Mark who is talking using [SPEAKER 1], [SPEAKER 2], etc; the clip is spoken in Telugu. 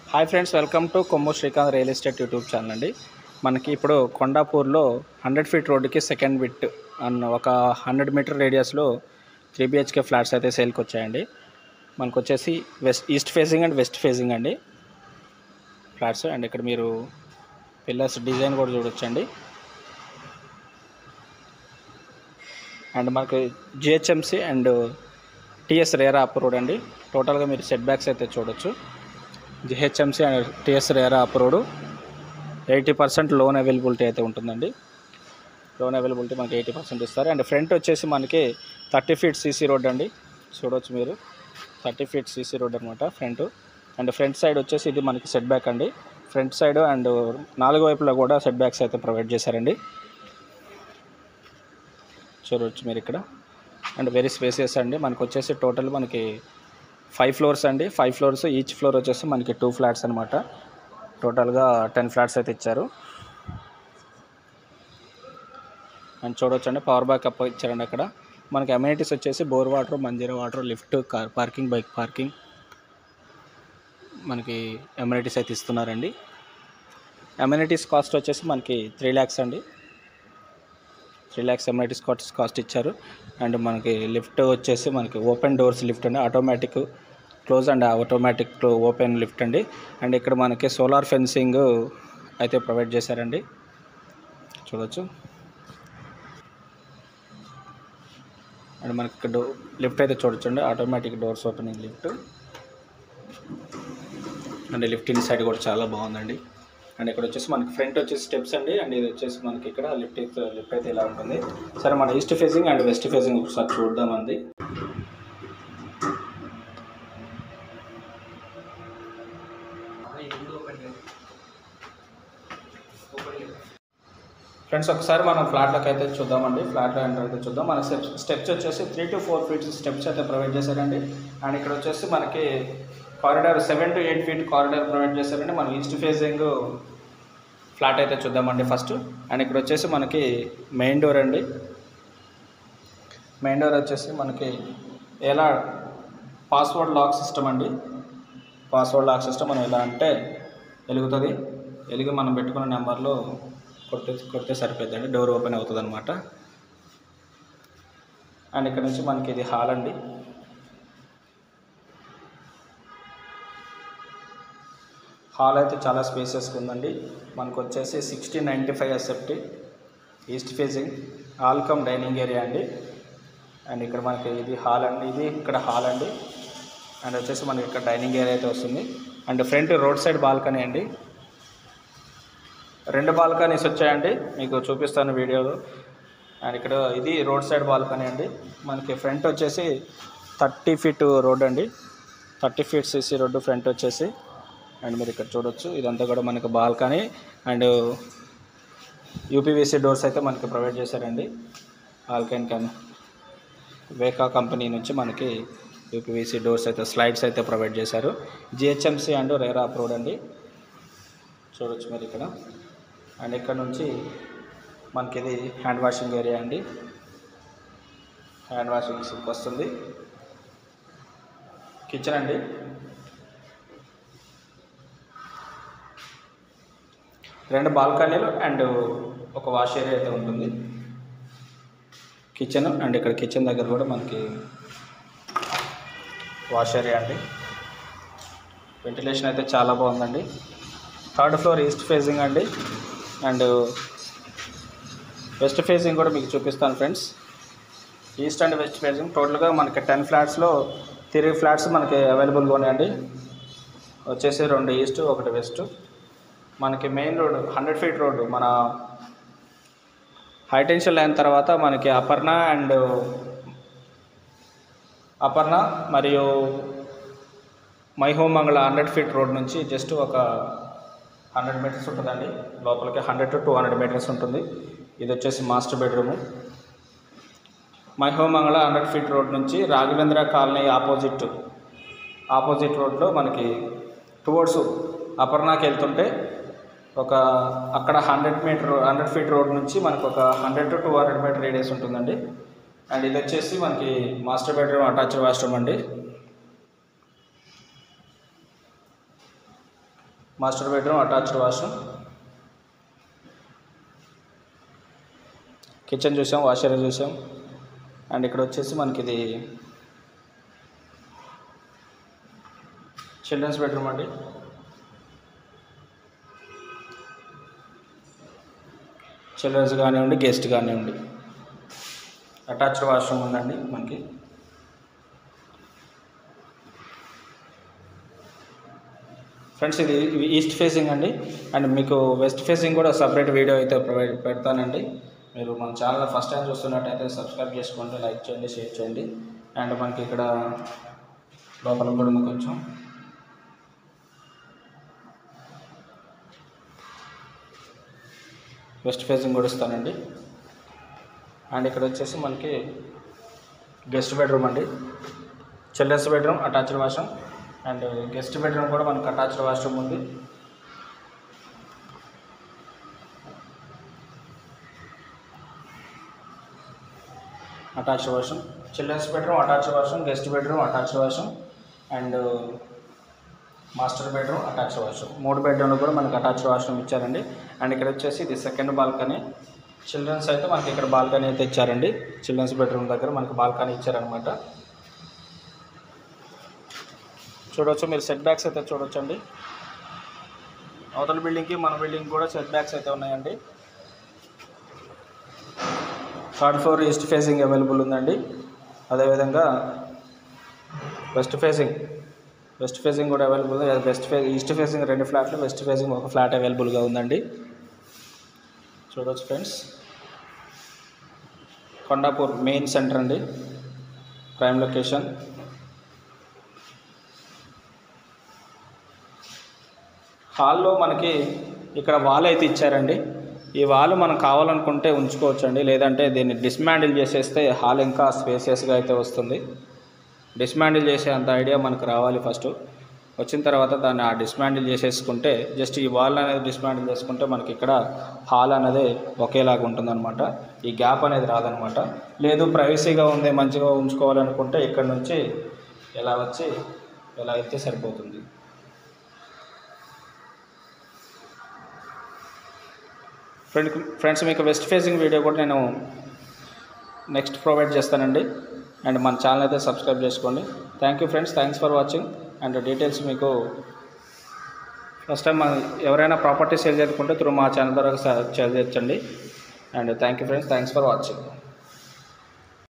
[SPEAKER 1] hi friends welcome to Kommu Srikanth real estate YouTube channel అండి మనకి ఇప్పుడు కొండాపూర్లో హండ్రెడ్ ఫీట్ రోడ్డుకి సెకండ్ బిట్ అన్న ఒక హండ్రెడ్ మీటర్ రేడియస్లో త్రీ బిహెచ్కే ఫ్లాట్స్ అయితే సేల్కి వచ్చాయండి మనకు వచ్చేసి west east facing and west facing అండి ఫ్లాట్స్ అండ్ ఇక్కడ మీరు పిల్లర్స్ డిజైన్ కూడా చూడొచ్చండి అండ్ మనకి GHMC and TS RERA approved అండి టోటల్గా మీరు సెట్ బ్యాక్స్ అయితే చూడొచ్చు GHMC and TS RERA approved eighty percent loan availability అయితే ఉంటుందండి లోన్ అవైలబిలిటీ మనకి ఎయిటీ పర్సెంట్ ఇస్తారు అండ్ ఫ్రంట్ వచ్చేసి మనకి థర్టీ ఫీట్ సీసీ రోడ్ అండి చూడొచ్చు మీరు థర్టీ ఫీట్ సీసీ రోడ్ అనమాట ఫ్రంట్ అండ్ ఫ్రంట్ సైడ్ వచ్చేసి ఇది మనకి సెట్ బ్యాక్ అండి ఫ్రంట్ సైడ్ అండ్ నాలుగు వైపులా కూడా సెట్ బ్యాక్స్ అయితే ప్రొవైడ్ చేశారండి చూడవచ్చు మీరు ఇక్కడ అండ్ వెరీ స్పేసియస్ అండి మనకు వచ్చేసి టోటల్ మనకి ఫైవ్ ఫ్లోర్స్ అండి ఫైవ్ ఫ్లోర్స్ ఈచ్ ఫ్లోర్ వచ్చేసి మనకి టూ ఫ్లాట్స్ అనమాట టోటల్గా టెన్ ఫ్లాట్స్ అయితే ఇచ్చారు అండ్ చూడొచ్చండి పవర్ బ్యాకప్ ఇచ్చారండి అక్కడ మనకి అమ్యూనిటీస్ వచ్చేసి bore water Manjira water lift car parking bike parking మనకి అమ్యూనిటీస్ అయితే ఇస్తున్నారండి అమ్యూనిటీస్ కాస్ట్ వచ్చేసి మనకి త్రీ ల్యాక్స్ అండి three lakhs amenities cost cost ఇచ్చారు అండ్ మనకి లిఫ్ట్ వచ్చేసి మనకి ఓపెన్ డోర్స్ లిఫ్ట్ అండి automatic close and automatic open lift అండి అండ్ ఇక్కడ మనకి సోలార్ ఫెన్సింగ్ అయితే ప్రొవైడ్ చేశారండి చూడవచ్చు అండ్ మనకి డో లిఫ్ట్ అయితే చూడొచ్చండి automatic doors opening lift and lift inside కూడా చాలా బాగుందండి అండ్ ఇక్కడ వచ్చేసి మనకి ఫ్రంట్ వచ్చేసి స్టెప్స్ అండి అండ్ ఇది వచ్చేసి మనకి ఇక్కడ లిఫ్ట్ అయితే లిఫ్ట్ అయితే ఇలా ఉంటుంది సరే మన east facing and west facing ఒకసారి చూద్దామండి ఫ్రెండ్స్ ఒకసారి మనం ఫ్లాట్లోకి అయితే చూద్దామండి ఫ్లాట్లో ఎంటర్ అయితే చూద్దాం మన స్టెప్స్ స్టెప్స్ వచ్చేసి three to four feets steps అయితే ప్రొవైడ్ చేశారండి అండ్ ఇక్కడ వచ్చేసి మనకి corridor seven to eight feet corridor provide చేశారండి మనం ఈస్ట్ ఫేసింగ్ ఫ్లాట్ అయితే చూద్దామండి ఫస్ట్ అండ్ ఇక్కడ వచ్చేసి మనకి మెయిన్ డోర్ అండి మెయిన్ డోర్ వచ్చేసి మనకి ఎలా పాస్వర్డ్ లాక్ సిస్టమ్ అండి పాస్వర్డ్ లాక్ సిస్టమ్ మనం ఎలా అంటే వెలుగుతుంది వెలిగి మనం పెట్టుకున్న నెంబర్లో కొడితే కొడితే సరిపోద్దండి డోర్ ఓపెన్ అవుతుంది అనమాట అండ్ ఇక్కడ నుంచి మనకి ఇది హాల్ అండి హాల్ అయితే చాలా స్పేసెస్గా ఉందండి మనకు వచ్చేసి sixty ninety five SFT east facing hall cum dining area అండి అండ్ ఇక్కడ మనకి ఇది హాల్ అండి ఇది ఇక్కడ హాల్ అండి అండ్ వచ్చేసి మనకి ఇక్కడ డైనింగ్ ఏరియా అయితే వస్తుంది and front road side balcony అండి రెండు బాల్కనీస్ వచ్చాయండి మీకు చూపిస్తాను వీడియోలో అండ్ ఇక్కడ ఇది రోడ్ సైడ్ బాల్కనీ అండి మనకి ఫ్రంట్ వచ్చేసి థర్టీ ఫీట్ రోడ్ అండి thirty feet CC road front వచ్చేసి అండ్ మీరు ఇక్కడ చూడొచ్చు ఇదంతా కూడా మనకి బాల్కనీ అండ్ యూపీవీసీ డోర్స్ అయితే మనకి ప్రొవైడ్ చేశారండి ఆల్కైన్ కమ్ వేకా కంపెనీ నుంచి మనకి యూపీవీసీ డోర్స్ అయితే స్లైడ్స్ అయితే ప్రొవైడ్ చేశారు జిహెచ్ఎంసీ అండ్ రేరా అప్రూవ్డ్ అండి చూడొచ్చు మీరు ఇక్కడ అండ్ ఇక్కడ నుంచి మనకి ఇది హ్యాండ్ వాషింగ్ ఏరియా అండి హ్యాండ్ వాషింగ్ సింక్ వస్తుంది కిచెన్ అండి రెండు బాల్కనీలు అండ్ ఒక వాష్ ఏరియా అయితే ఉంటుంది కిచెన్ అండ్ ఇక్కడ కిచెన్ దగ్గర కూడా మనకి వాష్ ఏరియా అండి వెంటిలేషన్ అయితే చాలా బాగుందండి థర్డ్ ఫ్లోర్ ఈస్ట్ ఫేసింగ్ అండి అండ్ వెస్ట్ ఫేసింగ్ కూడా మీకు చూపిస్తాను friends east and west facing టోటల్గా మనకి టెన్ ఫ్లాట్స్లో త్రీ ఫ్లాట్స్ మనకి అవైలబుల్గా ఉన్నాయండి వచ్చేసి రెండు ఈస్ట్ ఒకటి వెస్ట్ మనకి main road hundred feet road మన హైటెన్షన్ లైన్ తర్వాత మనకి అపర్ణ అండ్ అపర్ణ మరియు మైహోమంగళ హండ్రెడ్ ఫీట్ రోడ్ నుంచి జస్ట్ ఒక హండ్రెడ్ మీటర్స్ ఉంటుందండి లోపలికి hundred to two hundred meters ఉంటుంది ఇది వచ్చేసి మాస్టర్ బెడ్రూము మైహోమంగళ హండ్రెడ్ ఫీట్ రోడ్ నుంచి రాఘవేంద్ర కాలనీ ఆపోజిట్ ఆపోజిట్ రోడ్లో మనకి టువర్డ్స్ అపర్ణాకి వెళ్తుంటే ఒక అక్కడ hundred meter hundred feet road నుంచి మనకు ఒక hundred to two hundred meter radius ఉంటుందండి అండ్ ఇది వచ్చేసి మనకి మాస్టర్ బెడ్రూమ్ అటాచ్డ్ వాష్రూమ్ అండి master bedroom attached washroom kitchen చూసాం వాషర్ చూసాం అండ్ ఇక్కడ వచ్చేసి మనకి ఇది చిల్డ్రన్స్ బెడ్రూమ్ అండి చిల్డ్రన్స్ కానివ్వండి గెస్ట్ కానివ్వండి అటాచ్డ్ వాష్రూమ్ ఉందండి మనకి ఫ్రెండ్స్ ఇది ఇవి ఈస్ట్ ఫేసింగ్ అండి అండ్ మీకు వెస్ట్ ఫేసింగ్ కూడా సపరేట్ వీడియో అయితే ప్రొవైడ్ పెడతానండి మీరు మన ఛానల్ ఫస్ట్ టైం చూస్తున్నట్టయితే సబ్స్క్రైబ్ చేసుకోండి లైక్ చేయండి షేర్ చేయండి అండ్ మనకి ఇక్కడ లోపల కూడా ఉంది కొంచెం వెస్ట్ ఫేసింగ్ కూడా ఇస్తానండి అండ్ ఇక్కడ వచ్చేసి మనకి గెస్ట్ బెడ్రూమ్ అండి children's bedroom attached washroom and guest bedroom కూడా మనకు అటాచ్డ్ వాష్రూమ్ ఉంది attached washroom children's bedroom attached washroom guest bedroom attached washroom and master bedroom attached washroom మూడు బెడ్రూమ్లు కూడా మనకి అటాచ్డ్ వాష్రూమ్ ఇచ్చారండి అండ్ ఇక్కడ వచ్చేసి ఇది సెకండ్ బాల్కనీ చిల్డ్రన్స్ అయితే మనకి ఇక్కడ బాల్కనీ అయితే ఇచ్చారండి చిల్డ్రన్స్ బెడ్రూమ్ దగ్గర మనకి బాల్కనీ ఇచ్చారనమాట చూడవచ్చు మీరు సెట్ బ్యాక్స్ అయితే చూడొచ్చండి అవతల బిల్డింగ్కి మన బిల్డింగ్ కూడా సెట్ బ్యాక్స్ అయితే ఉన్నాయండి third floor east facing available ఉందండి అదేవిధంగా వెస్ట్ ఫేసింగ్ వెస్ట్ ఫేసింగ్ కూడా అవైలబుల్ ఉంది వెస్ట్ ఫే ఈస్ట్ ఫేసింగ్ రెండు ఫ్లాట్లు వెస్ట్ ఫేసింగ్ ఒక ఫ్లాట్ అవైలబుల్గా ఉందండి చూడవచ్చు ఫ్రెండ్స్ కొండాపూర్ మెయిన్ సెంటర్ అండి ప్రైమ్ లొకేషన్ హాల్లో మనకి ఇక్కడ వాల్ అయితే ఇచ్చారండి ఈ వాల్ మనం కావాలనుకుంటే ఉంచుకోవచ్చండి లేదంటే దీన్ని డిస్మాండిల్ చేసేస్తే హాల్ ఇంకా స్పేసియస్గా అయితే వస్తుంది డిస్మాండిల్ చేసే అంత ఐడియా మనకు రావాలి ఫస్ట్ వచ్చిన తర్వాత దాన్ని ఆ డిస్మాండిల్ చేసేసుకుంటే జస్ట్ ఈ వాల్ అనేది డిస్మాండిల్ చేసుకుంటే మనకి ఇక్కడ హాల్ అనేది ఒకేలాగా ఉంటుందన్నమాట ఈ గ్యాప్ అనేది రాదనమాట లేదు ప్రైవసీగా ఉంది మంచిగా ఉంచుకోవాలనుకుంటే ఇక్కడ నుంచి ఇలా వచ్చి ఇలా అయితే సరిపోతుంది ఫ్రెండ్ ఫ్రెండ్స్ మీకు వెస్ట్ ఫేసింగ్ వీడియో కూడా నేను నెక్స్ట్ ప్రొవైడ్ చేస్తానండి అండ్ మన ఛానల్ అయితే సబ్స్క్రైబ్ చేసుకోండి thank you friends thanks for watching and details మీకు ఫస్ట్ టైం ఎవరైనా ప్రాపర్టీ సేల్ చేసుకుంటే త్రూ మా ఛానల్ ద్వారా సేల్ చేయొచ్చండి and thank you friends thanks for watching